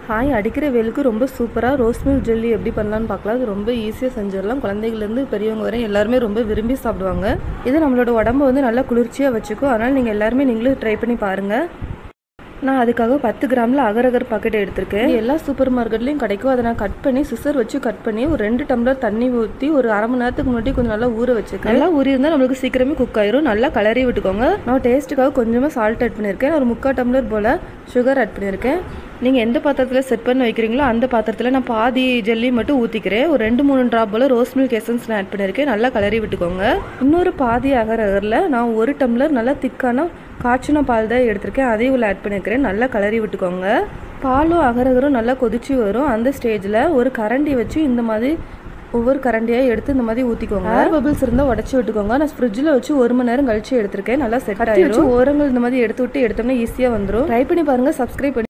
hi அடிக்கிற வெயிலுக்கு ரொம்ப சூப்பராக ரோஸ் மில்க் ஜெல்லி எப்படி பண்ணலான்னு பார்க்கலாம் அது ரொம்ப ஈஸியாக செஞ்சிடலாம் குழந்தைகள்லேருந்து பெரியவங்க வரை எல்லாருமே ரொம்ப விரும்பி சாப்பிடுவாங்க இது நம்மளோட உடம்ப வந்து நல்லா குளிர்ச்சியாக வச்சுக்கும் அதனால் நீங்கள் எல்லாருமே நீங்களும் ட்ரை பண்ணி பாருங்கள் நான் அதுக்காக பத்து கிராமில் அகரகர் பாக்கெட் எடுத்திருக்கேன் இது எல்லா சூப்பர் மார்க்கெட்லேயும் கிடைக்கும் அதை நான் கட் பண்ணி சிசர் வச்சு கட் பண்ணி ஒரு ரெண்டு டம்ளர் தண்ணி ஊற்றி ஒரு அரை மணி நேரத்துக்கு முன்னாடி கொஞ்சம் நல்லா ஊற வச்சுக்கேன் நல்லா ஊறி இருந்தால் நம்மளுக்கு சீக்கிரமே குக் ஆயிரும் நல்லா கலரி விட்டுக்கோங்க நான் டேஸ்ட்டுக்காக கொஞ்சமாக சால்ட் ஆட் பண்ணியிருக்கேன் ஒரு முக்கால் டம்ளர் போல் சுகர் ஆட் பண்ணியிருக்கேன் நீங்கள் எந்த பாத்திரத்தில் செட் பண்ணி வைக்கிறீங்களோ அந்த பாத்திரத்தில் நான் பாதி ஜெல்லி மட்டும் ஊற்றிக்கிறேன் ஒரு ரெண்டு மூணு ட்ராப் போல் ரோஸ் மில்க் எசன்ஸ் நான் ஆட் பண்ணியிருக்கேன் நல்லா கலரி விட்டுக்கோங்க இன்னொரு பாதி அகரகரில் நான் ஒரு டம்ளர் நல்லா திக்கான காய்ச்சின பால் தான் எடுத்திருக்கேன் அதையும் உள்ள ஆட் பண்ணியிருக்கிறேன் நல்லா கலரி விட்டுக்கோங்க பாலும் அகரகரும் நல்லா கொதிச்சு வரும் அந்த ஸ்டேஜில் ஒரு கரண்டி வச்சு இந்த மாதிரி ஒவ்வொரு கரண்டியாக எடுத்து இந்த மாதிரி ஊற்றிக்கோங்க ஏர் பபிள்ஸ் இருந்தால் உடச்சி விட்டுக்கோங்க நான் ஃப்ரிட்ஜில் வச்சு ஒரு மணி நேரம் கழிச்சு எடுத்திருக்கேன் நல்லா செட் ஆகிடும் ஓரங்கள் இந்த மாதிரி எடுத்து விட்டு எடுத்தோம்னா ஈஸியாக வந்துடும் ட்ரை பண்ணி பாருங்கள் சப்ஸ்கிரைப் பண்ணி